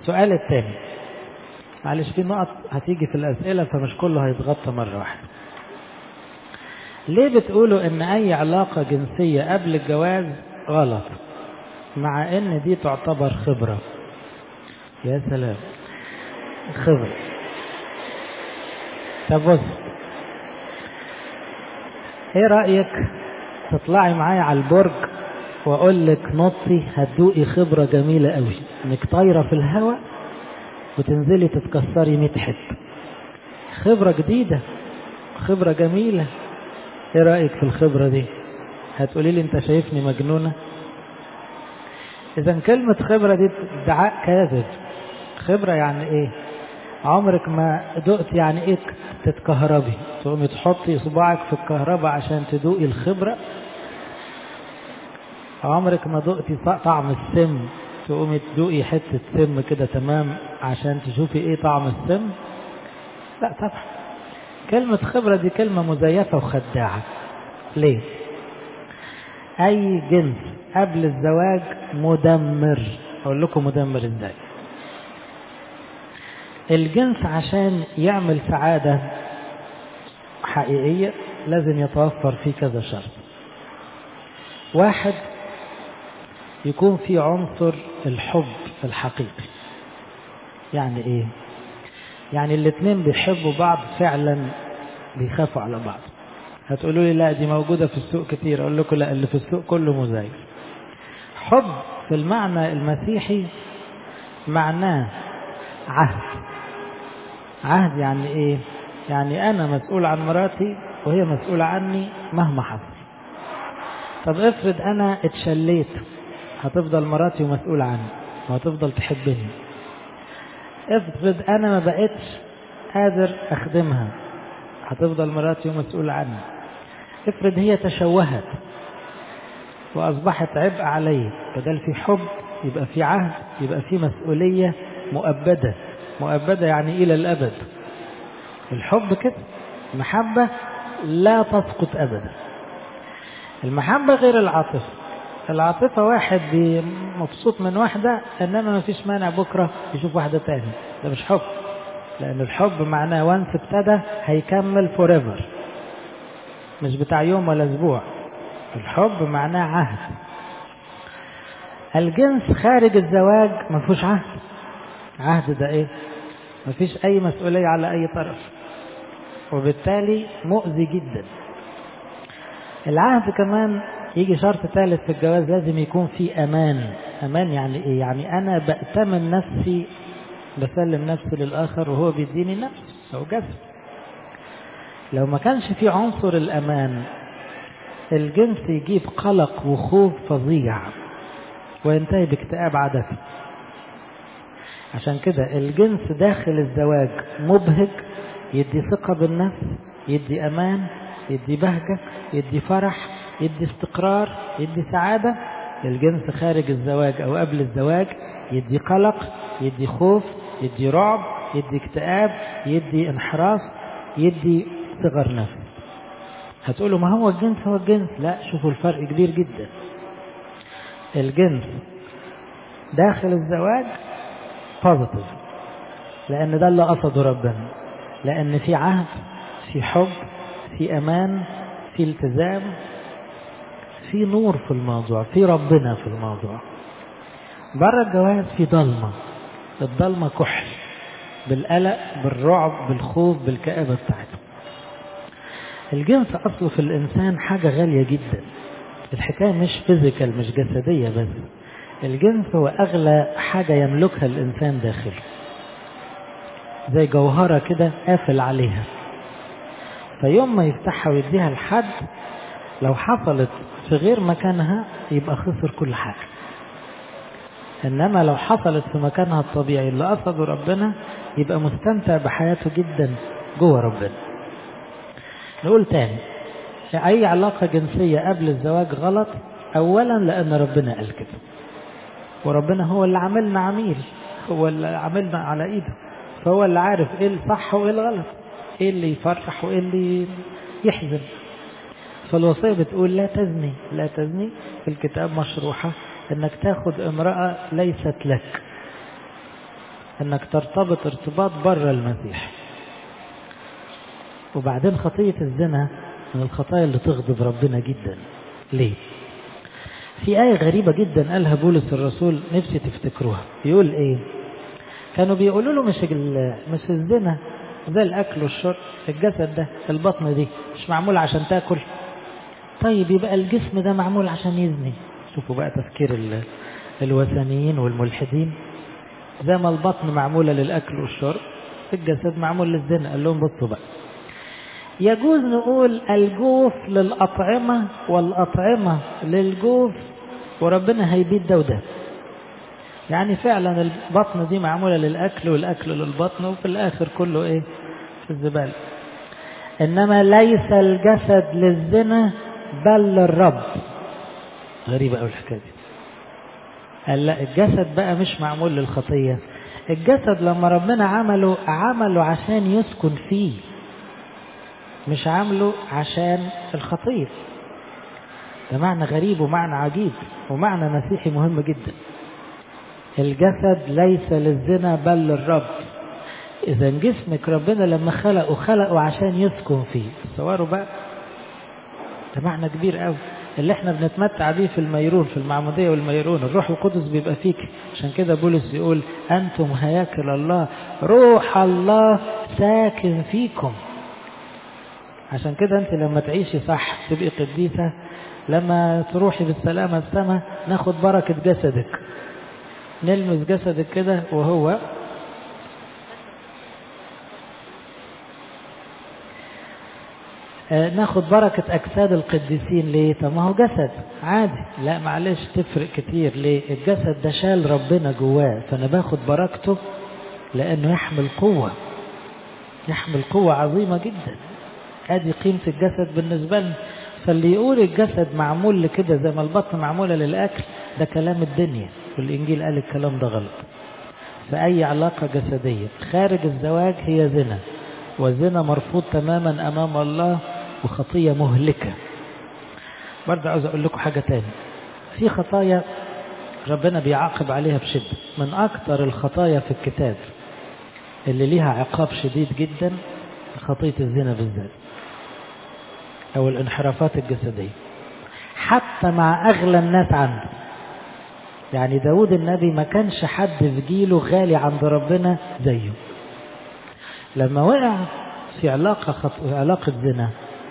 السؤال الثاني معلش في نقط هتيجي في الأسئلة فمش كله هيتغطى مرة واحدة ليه بتقولوا ان اي علاقة جنسية قبل الجواز غلط مع ان دي تعتبر خبرة يا سلام خبرة طب بص ايه رأيك تطلعي معايا على البرج واقول لك نطي هتدوقي خبرة جميلة قوي انك طايرة في الهواء وتنزلي تتكسري 100 حتة خبرة جديدة خبرة جميلة ايه رأيك في الخبرة دي هتقولي لي انت شايفني مجنونة اذا كلمة خبرة دي ادعاء كاذب خبرة يعني ايه عمرك ما دقت يعني ايه تتكهربي تقومي تحطي صباعك في الكهرباء عشان تدوقي الخبرة عمرك ما دقتي طعم السم تقومي تدوقي حتة سم كده تمام عشان تشوفي ايه طعم السم لا طبعا كلمة خبرة دي كلمة مزيفة وخداعة ليه اي جنس قبل الزواج مدمر اقول لكم مدمر ازاي الجنس عشان يعمل سعادة حقيقية لازم يتوفر فيه كذا شرط واحد يكون في عنصر الحب الحقيقي يعني ايه يعني الاتنين بيحبوا بعض فعلا بيخافوا على بعض هتقولوا لي لا دي موجودة في السوق كتير اقول لكم لا اللي في السوق كله مزيف حب في المعنى المسيحي معناه عهد عهد يعني ايه يعني انا مسؤول عن مراتي وهي مسؤولة عني مهما حصل طب افرض انا اتشليت هتفضل مراتي ومسؤولة عني وهتفضل تحبني افرض انا ما بقتش قادر اخدمها هتفضل مراتي ومسؤولة عني افرض هي تشوهت واصبحت عبء علي بدل في حب يبقى في عهد يبقى في مسؤولية مؤبدة مؤبدة يعني إلى الأبد الحب كده محبة لا تسقط أبدا المحبة غير العاطفة العاطفة واحد مبسوط من واحدة إنما ما فيش مانع بكرة يشوف واحدة تاني ده مش حب لأن الحب معناه وانس ابتدى هيكمل فوريفر مش بتاع يوم ولا أسبوع الحب معناه عهد الجنس خارج الزواج ما فيهوش عهد عهد ده ايه ما فيش اي مسؤولية على اي طرف وبالتالي مؤذي جدا العهد كمان يجي شرط ثالث في الجواز لازم يكون في امان امان يعني ايه يعني انا بأتمن نفسي بسلم نفسي للاخر وهو بيديني نفسه او جسد لو ما كانش في عنصر الامان الجنس يجيب قلق وخوف فظيع وينتهي باكتئاب عادة عشان كده الجنس داخل الزواج مبهج يدي ثقة بالنفس يدي أمان يدي بهجة يدي فرح يدي استقرار يدي سعادة الجنس خارج الزواج أو قبل الزواج يدي قلق يدي خوف يدي رعب يدي اكتئاب يدي انحراف يدي صغر نفس هتقولوا ما هو الجنس هو الجنس لا شوفوا الفرق كبير جدا الجنس داخل الزواج بوزيتيف لأن ده اللي قصده ربنا لأن في عهد في حب في أمان في التزام في نور في الموضوع في ربنا في الموضوع بره الجواز في ضلمة الضلمة كحل بالقلق بالرعب بالخوف بالكآبة بتاعته الجنس أصله في الإنسان حاجة غالية جدا الحكاية مش فيزيكال مش جسدية بس الجنس هو أغلى حاجة يملكها الإنسان داخله زي جوهرة كده قافل عليها فيوم ما يفتحها ويديها لحد لو حصلت في غير مكانها يبقى خسر كل حاجة إنما لو حصلت في مكانها الطبيعي اللي قصده ربنا يبقى مستمتع بحياته جدا جوه ربنا نقول تاني أي علاقة جنسية قبل الزواج غلط أولا لأن ربنا قال كده وربنا هو اللي عملنا عميل هو اللي عملنا على إيده فهو اللي عارف إيه الصح وإيه الغلط إيه اللي يفرح وإيه اللي يحزن فالوصية بتقول لا تزني لا تزني في الكتاب مشروحة انك تاخد امرأة ليست لك انك ترتبط ارتباط بره المسيح وبعدين خطية الزنا من الخطايا اللي تغضب ربنا جدا ليه في آية غريبة جدا قالها بولس الرسول نفسي تفتكروها يقول ايه كانوا بيقولوا له مش مش الزنا زي الاكل والشرب الجسد ده البطن دي مش معمول عشان تاكل طيب يبقى الجسم ده معمول عشان يزني شوفوا بقى تفكير الوثنيين والملحدين زي ما البطن معمولة للأكل والشرب الجسد معمول للزنا قال لهم بصوا بقى يجوز نقول الجوف للأطعمة والأطعمة للجوف وربنا هيبيد ده وده يعني فعلا البطن دي معمولة للأكل والأكل للبطن وفي الآخر كله إيه في الزبالة إنما ليس الجسد للزنا بل للرب غريبة أوي الحكاية دي قال لا الجسد بقى مش معمول للخطية الجسد لما ربنا عمله عمله عشان يسكن فيه مش عامله عشان الخطية ده معنى غريب ومعنى عجيب ومعنى مسيحي مهم جدا الجسد ليس للزنا بل للرب إذا جسمك ربنا لما خلقه خلقه عشان يسكن فيه تصوروا بقى ده معنى كبير قوي اللي احنا بنتمتع بيه في الميرون في المعمودية والميرون الروح القدس بيبقى فيك عشان كده بولس يقول أنتم هياكل الله روح الله ساكن فيكم عشان كده انت لما تعيشي صح تبقي قديسة لما تروحي بالسلامة السماء ناخد بركة جسدك نلمس جسدك كده وهو ناخد بركة أجساد القديسين ليه؟ طب ما هو جسد عادي لا معلش تفرق كتير ليه؟ الجسد ده شال ربنا جواه فأنا باخد بركته لأنه يحمل قوة يحمل قوة عظيمة جدا ادي قيمة الجسد بالنسبة لنا فاللي يقول الجسد معمول لكده زي ما البطن معمولة للأكل ده كلام الدنيا والإنجيل قال الكلام ده غلط فأي علاقة جسدية خارج الزواج هي زنا والزنا مرفوض تماما أمام الله وخطية مهلكة برضه عاوز أقول لكم حاجة تاني في خطايا ربنا بيعاقب عليها بشدة من أكثر الخطايا في الكتاب اللي ليها عقاب شديد جدا خطية الزنا بالذات أو الانحرافات الجسدية حتى مع أغلى الناس عنده يعني داود النبي ما كانش حد في جيله غالي عند ربنا زيه لما وقع في علاقة خط... علاقة زنا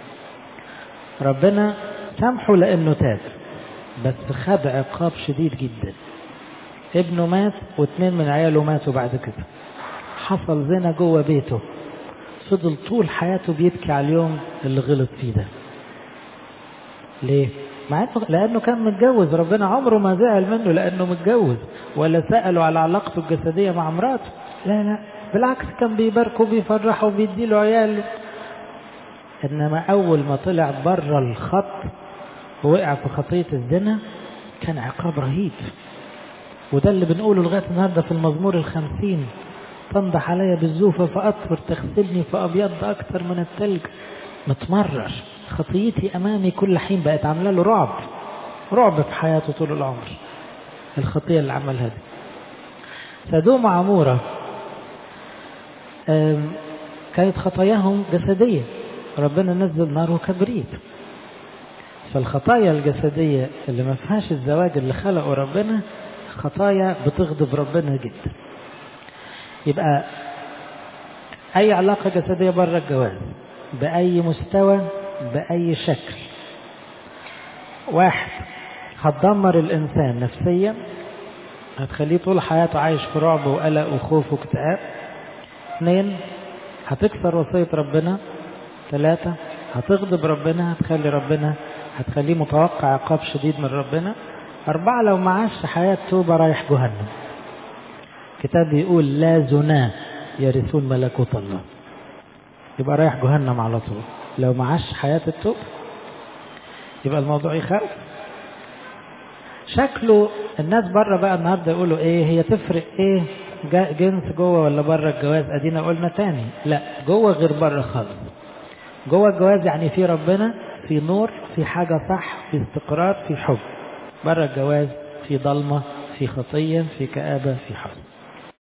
ربنا سامحه لأنه تاب بس خد عقاب شديد جدا ابنه مات واثنين من عياله ماتوا بعد كده حصل زنا جوه بيته فضل طول حياته بيبكي على اليوم اللي غلط فيه ده ليه مع انه لانه كان متجوز ربنا عمره ما زعل منه لانه متجوز ولا ساله على علاقته الجسديه مع مراته لا لا بالعكس كان بيباركه وبيفرحه وبيديله عياله انما اول ما طلع بره الخط ووقع في خطيه الزنا كان عقاب رهيب وده اللي بنقوله لغايه النهارده في المزمور الخمسين تنضح علي بالزوفة فأطفر تغسلني فأبيض أكثر من الثلج متمرر خطيتي أمامي كل حين بقت عاملة له رعب رعب في حياته طول العمر الخطية اللي عملها دي سدوم عمورة كانت خطاياهم جسدية ربنا نزل نار وكبريت فالخطايا الجسدية اللي ما فيهاش الزواج اللي خلقه ربنا خطايا بتغضب ربنا جدا يبقى أي علاقة جسدية بره الجواز بأي مستوى بأي شكل واحد هتدمر الإنسان نفسيا هتخليه طول حياته عايش في رعب وقلق وخوف واكتئاب اثنين هتكسر وصية ربنا ثلاثة هتغضب ربنا هتخلي ربنا هتخليه متوقع عقاب شديد من ربنا أربعة لو معاش حياة توبة رايح جهنم الكتاب بيقول لا زنا يرثون ملكوت الله يبقى رايح جهنم على طول لو معاش حياة التوب يبقى الموضوع يخاف شكله الناس بره بقى النهارده يقولوا ايه هي تفرق ايه جنس جوه ولا بره الجواز ادينا قلنا تاني لا جوه غير بره خالص جوه الجواز يعني في ربنا في نور في حاجة صح في استقرار في حب بره الجواز في ضلمة في خطية في كآبة في حزن